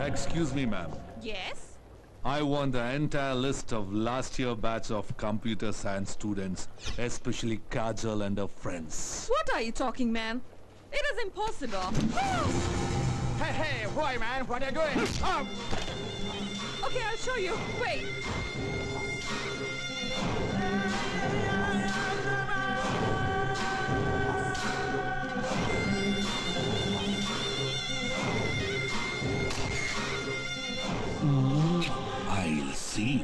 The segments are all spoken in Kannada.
Excuse me, ma'am. Yes? I want the entire list of last year batch of computer science students, especially Kajal and her friends. What are you talking, man? It is impossible. Hey, hey, boy, man, what are you doing? Oh, Okay, I'll show you. Wait. I'll see.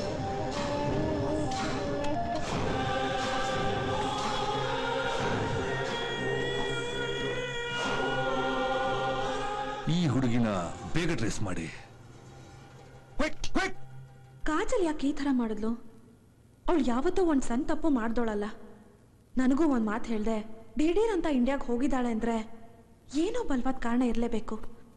ಈ ಹುಡುಗಿನ ಬೇಗ ಟ್ರೇಸ್ ಮಾಡಿ ಕ್ವಿಕ್ ಕ್ವಿಕ್ ಕಾಜಲ್ ಯಾಕೆ ಈ ಥರ ಮಾಡಿದ್ಲು ಅವಳು ಯಾವತ್ತೂ ಒಂದು ಸಣ್ಣ ತಪ್ಪು ಮಾಡ್ದೋಳಲ್ಲ ನನಗೂ ಒಂದು ಮಾತು ಹೇಳ್ದೆ ದಿಢೀರ್ ಅಂತ ಇಂಡಿಯಾಗೆ ಹೋಗಿದ್ದಾಳೆ ಅಂದರೆ ಏನೋ ಬಲವಾದ ಕಾರಣ ಇರಲೇಬೇಕು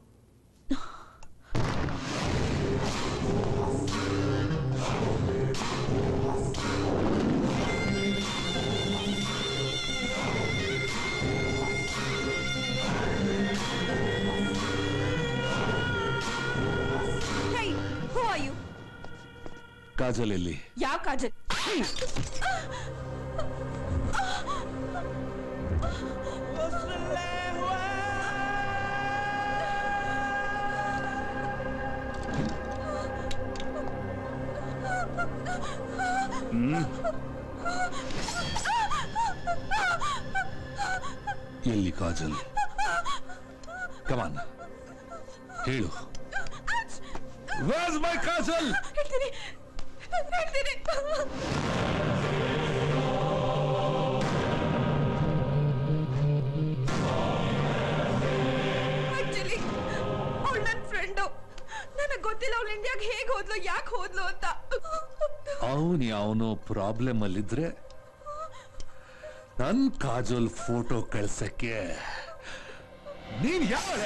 Hey, who are you? Kajal ಎಲ್ಲಿ ಯಾವ ಕಾಜಲ್ ಎಲ್ಲಿ ಕಾಜಲ್ ಕಮಾನ್ ಹೇಳು Where's my ಕಾಜಲ್ ಹೇಳ್ತೀನಿ ಹೇಳ್ತೀನಿ ಆಕ್ಚುಲಿ ಅವಳು ನನ್ನ ಫ್ರೆಂಡು ನನಗೆ ಗೊತ್ತಿಲ್ಲ ಅವಳು ಇಂಡಿಯಾಗೆ ಹೇಗೆ ಹೋದ್ಲು ಯಾಕೆ ಹೋದ್ಲು ಅಂತ ಅವನು ಯಾವನೋ ಪ್ರಾಬ್ಲಮ್ ಅಲ್ಲಿದ್ರೆ ನನ್ ಕಾಜಲ್ ಫೋಟೋ ಕಳ್ಸಕ್ಕೆ ನೀನ್ ಯಾವಳೆ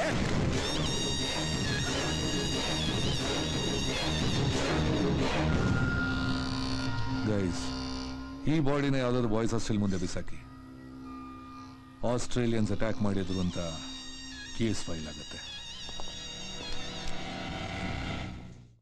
ಗೈಸ್ ಈ ಬಾಡಿನ ಯಾವ್ದಾದ್ರು ಬಾಯ್ಸ್ ಹಾಸ್ಟೆಲ್ ಮುಂದೆ ಬಿಸಾಕಿ ಆಸ್ಟ್ರೇಲಿಯನ್ಸ್ ಅಟ್ಯಾಕ್ ಮಾಡಿದ್ರು ಅಂತ ಕೇಸ್ ಫೈಲ್ ಆಗುತ್ತೆ